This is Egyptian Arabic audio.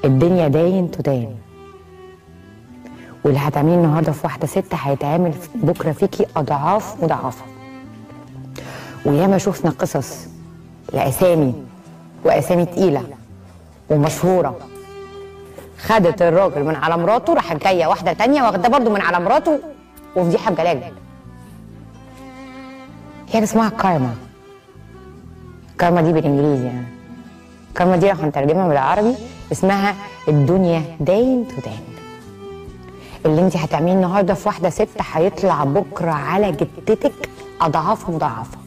الدنيا داين تدان واللي هتعمليه النهارده في واحده ست هيتعمل بكره فيكي اضعاف مضاعفه وياما شفنا قصص لاسامي واسامي تقيله ومشهوره خدت الراجل من على مراته راحت جايه واحده تانية واخده برضه من على مراته وفضيحه بجلاجل هي اسمها كارما كارما دي بالانجليزي يعني كارما دي لو هنترجمها بالعربي اسمها الدنيا داين تدان اللي انت هتعمليه النهارده في واحده ست هيطلع بكره على جدتك اضعاف مضاعفه